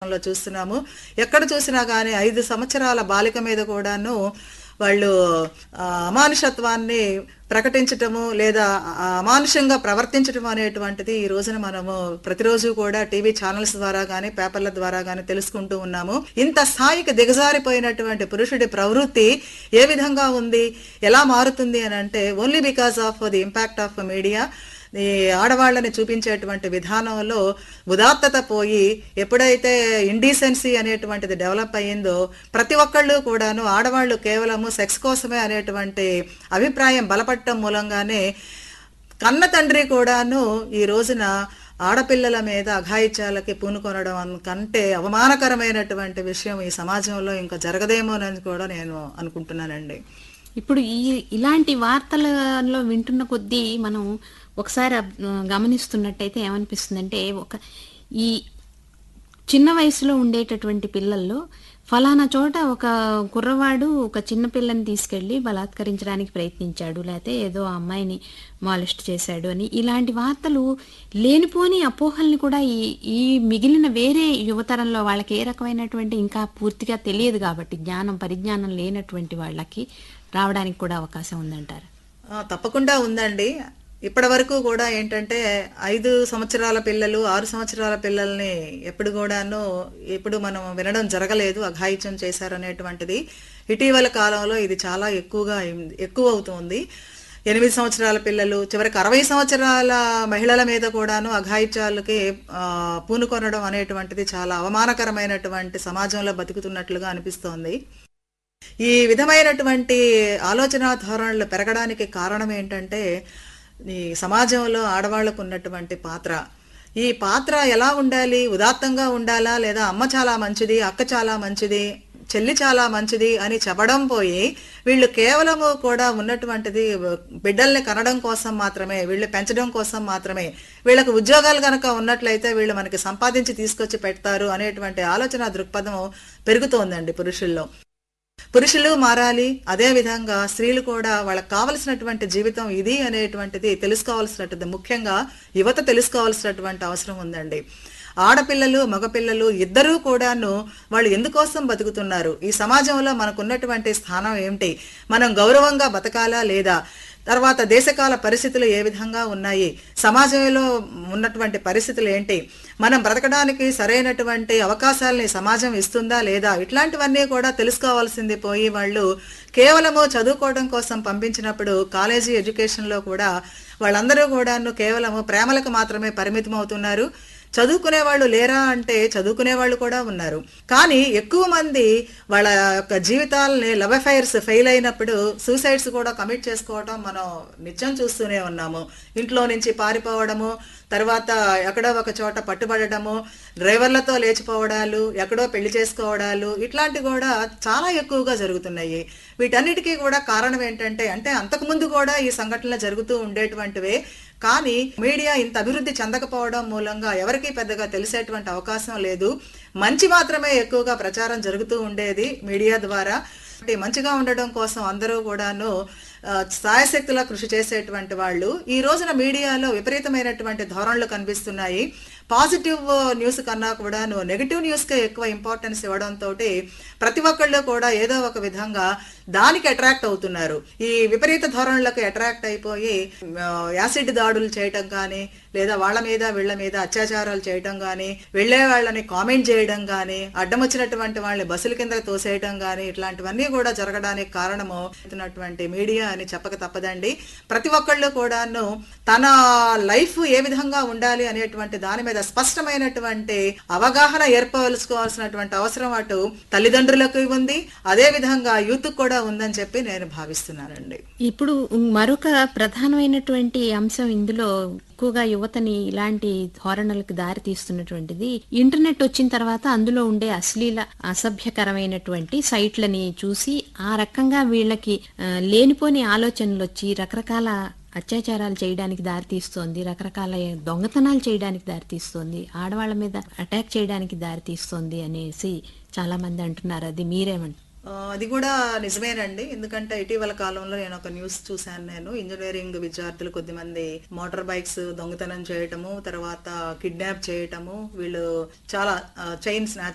రూపంలో చూస్తున్నాము ఎక్కడ చూసినా కానీ ఐదు సంవత్సరాల బాలిక మీద కూడాను వాళ్ళు ఆ, అమానుషత్వాన్ని ప్రకటించటము లేదా ఆ, అమానుషంగా ప్రవర్తించటం అనేటువంటిది ఈ రోజున మనము ప్రతిరోజు కూడా టీవీ ఛానల్స్ ద్వారా గానీ పేపర్ల ద్వారా గానీ తెలుసుకుంటూ ఉన్నాము ఇంత స్థాయికి దిగజారిపోయినటువంటి పురుషుడి ప్రవృత్తి ఏ విధంగా ఉంది ఎలా మారుతుంది అని అంటే only because of the impact of media ఈ ఆడవాళ్ళని చూపించేటువంటి విధానంలో ఉదాత్తత పోయి ఎప్పుడైతే ఇండీసెన్సీ అనేటువంటిది డెవలప్ అయ్యిందో ప్రతి ఒక్కళ్ళు కూడాను ఆడవాళ్ళు కేవలము సెక్స్ కోసమే అనేటువంటి అభిప్రాయం బలపడటం మూలంగానే కన్న తండ్రి కూడాను ఈ రోజున ఆడపిల్లల మీద అఘాయిత్యాలకి పూనుకొనడం అన్- కంటే అవమానకరమైనటువంటి విషయం ఈ సమాజంలో ఇంకా జరగదేమోనని కూడా నేను అనుకుంటున్నానండి ఇప్పుడు ఈ ఇలాంటి వార్తలలో వింటున్న కొద్దీ మనం ఒకసారి అబ్- గమనిస్తున్నట్టయితే ఏమనిపిస్తుందంటే ఒక ఈ చిన్న వయసులో ఉండేటటువంటి పిల్లల్లో ఫలానా చోట ఒక కుర్రవాడు ఒక చిన్న పిల్లని తీసుకెళ్లి బలాత్కరించడానికి ప్రయత్నించాడు లేకపోతే ఏదో ఆ అమ్మాయిని మాలిస్ట్ చేశాడు అని ఇలాంటి వార్తలు లేనిపోని అపోహల్ని కూడా ఈ ఈ మిగిలిన వేరే యువతరంలో వాళ్ళకి ఏ రకమైనటువంటి ఇంకా పూర్తిగా తెలియదు కాబట్టి జ్ఞానం పరిజ్ఞానం లేనటువంటి వాళ్ళకి రావడానికి కూడా అవకాశం ఉందంటారు ఆ, తప్పకుండా ఉందండి ఇప్పటి వరకు కూడా ఏంటంటే ఐదు సంవత్సరాల పిల్లలు ఆరు సంవత్సరాల పిల్లల్ని ఎప్పుడు కూడాను ఎప్పుడు మనం వినడం జరగలేదు అఘాయిత్యం చేశారనేటువంటిది ఇటీవల కాలంలో ఇది చాలా ఎక్కువగా అయింది- ఎక్కువ అవుతుంది ఎనిమిది సంవత్సరాల పిల్లలు చివరికి అరవై సంవత్సరాల మహిళల మీద కూడాను అఘాయిత్యాలకి ఆ, పూనుకొనడం అనేటువంటిది చాలా అవమానకరమైనటువంటి సమాజంలో బతుకుతున్నట్లుగా అనిపిస్తోంది ఈ విధమైనటువంటి ఆలోచన ధోరణులు పెరగడానికి కారణం ఏంటంటే ఈ సమాజంలో ఆడవాళ్లకు ఉన్నటువంటి పాత్ర ఈ పాత్ర ఎలా ఉండాలి ఉదాత్తంగా ఉండాలా లేదా అమ్మ చాలా మంచిది అక్క చాలా మంచిది చెల్లి చాలా మంచిది అని చెప్పడం పోయి వీళ్ళు కేవలము కూడా ఉన్నటువంటిది బిడ్డల్ని కనడం కోసం మాత్రమే వీళ్ళు పెంచడం కోసం మాత్రమే వీళ్ళకి ఉద్యోగాలు కనుక ఉన్నట్లయితే వీళ్ళు మనకి సంపాదించి తీసుకొచ్చి పెడతారు అనేటువంటి ఆలోచన దృక్పథం పెరుగుతోందండి పురుషుల్లో పురుషులు మారాలి అదే విధంగా స్త్రీలు కూడా వాళ్ళకి కావలసినటువంటి జీవితం ఇది అనేటువంటిది తెలుసుకోవాల్సినటువంటి ముఖ్యంగా యువత తెలుసుకోవాల్సినటువంటి అవసరం ఉందండి ఆడపిల్లలు మగపిల్లలు ఇద్దరూ కూడాను వాళ్ళు ఎందుకోసం బతుకుతున్నారు ఈ సమాజంలో మనకున్నటువంటి స్థానం ఏమిటి మనం గౌరవంగా బతకాలా లేదా తర్వాత దేశకాల పరిస్థితులు ఏ విధంగా ఉన్నాయి సమాజంలో ఉన్నటువంటి పరిస్థితులు ఏంటి మనం బ్రతకడానికి సరైనటువంటి అవకాశాలని సమాజం ఇస్తుందా లేదా ఇట్లాంటివన్నీ కూడా తెలుసుకోవాల్సింది పోయి వాళ్ళు కేవలము చదువుకోవడం కోసం పంపించినప్పుడు కాలేజీ ఎడ్యుకేషన్లో కూడా వాళ్ళందరూ కూడాను కేవలము ప్రేమలకు మాత్రమే పరిమితం అవుతున్నారు చదువుకునే వాళ్ళు లేరా అంటే చదువుకునే వాళ్ళు కూడా ఉన్నారు కానీ ఎక్కువ మంది వాళ్ళ యొక్క జీవితాలని లవ్ అఫైర్స్ ఫెయిల్ అయినప్పుడు సూసైడ్స్ కూడా కమిట్ చేసుకోవడం మనం నిత్యం చూస్తూనే ఉన్నాము ఇంట్లో నుంచి పారిపోవడము తర్వాత ఎక్కడో ఒక చోట పట్టుబడటము డ్రైవర్లతో లేచిపోవడాలు ఎక్కడో పెళ్లి చేసుకోవడాలు ఇట్లాంటి కూడా చాలా ఎక్కువగా జరుగుతున్నాయి వీటన్నిటికీ కూడా కారణం ఏంటంటే అంటే అంతకుముందు కూడా ఈ సంఘటనలు జరుగుతూ ఉండేటువంటివే కానీ మీడియా ఇంత అభివృద్ధి చెందకపోవడం మూలంగా ఎవరికీ పెద్దగా తెలిసేటువంటి అవకాశం లేదు మంచి మాత్రమే ఎక్కువగా ప్రచారం జరుగుతూ ఉండేది మీడియా ద్వారా అంటే మంచిగా ఉండడం కోసం అందరూ కూడాను ఆ, సాయశక్తులా కృషి చేసేటువంటి వాళ్ళు ఈ రోజున మీడియాలో విపరీతమైనటువంటి ధోరణులు కనిపిస్తున్నాయి పాజిటివ్ న్యూస్ కన్నా కూడాను నెగిటివ్ న్యూస్కే ఎక్కువ ఇంపార్టెన్స్ ఇవ్వడంతో ప్రతి ఒక్కళ్ళు కూడా ఏదో ఒక విధంగా దానికి అట్రాక్ట్ అవుతున్నారు ఈ విపరీత ధోరణులకు అట్రాక్ట్ అయిపోయి ఆ, యాసిడ్ దాడులు చేయటం కానీ లేదా వాళ్ళ మీద వీళ్ళ మీద అత్యాచారాలు చేయటం కానీ వెళ్లే వాళ్ళని కామెంట్ చేయడం కానీ అడ్డం వచ్చినటువంటి వాళ్ళని బస్సుల కింద తోసేయటం కానీ ఇట్లాంటివన్నీ కూడా జరగడానికి కారణము అవుతున్నటువంటి మీడియా అని చెప్పక తప్పదండి ప్రతి ఒక్కళ్ళు కూడాను తన లైఫ్ ఏ విధంగా ఉండాలి అనేటువంటి దాని మీద స్పష్టమైనటువంటి అవగాహన ఏర్పరచుకోవాల్సినటువంటి అవసరం అటు తల్లిదండ్రులకు ఉంది అదే విధంగా యూత్ కూడా ఉందని చెప్పి నేను భావిస్తున్నానండి ఇప్పుడు మరొక ప్రధానమైనటువంటి అంశం ఇందులో ఎక్కువగా యువతని ఇలాంటి ధోరణులకు దారి తీస్తున్నటువంటిది ఇంటర్నెట్ వచ్చిన తర్వాత అందులో ఉండే అశ్లీల అసభ్యకరమైనటువంటి సైట్లని చూసి ఆ రకంగా వీళ్ళకి ఆ, లేనిపోని ఆలోచనలు వచ్చి రకరకాల అత్యాచారాలు చేయడానికి దారితీస్తోంది రకరకాల దొంగతనాలు చేయడానికి దారితీస్తోంది ఆడవాళ్ళ మీద అటాక్ చేయడానికి దారితీస్తోంది అనేసి చాలా మంది అంటున్నారు అది మీరేమంటారు ఆ, అది కూడా నిజమేనండి ఎందుకంటే ఇటీవల కాలంలో నేను ఒక న్యూస్ చూశాను నేను ఇంజనీరింగ్ విద్యార్థులు కొద్దిమంది మోటార్ బైక్స్ దొంగతనం చేయటము తర్వాత కిడ్నాప్ చేయటము వీళ్ళు చాలా చైన్ స్నాచ్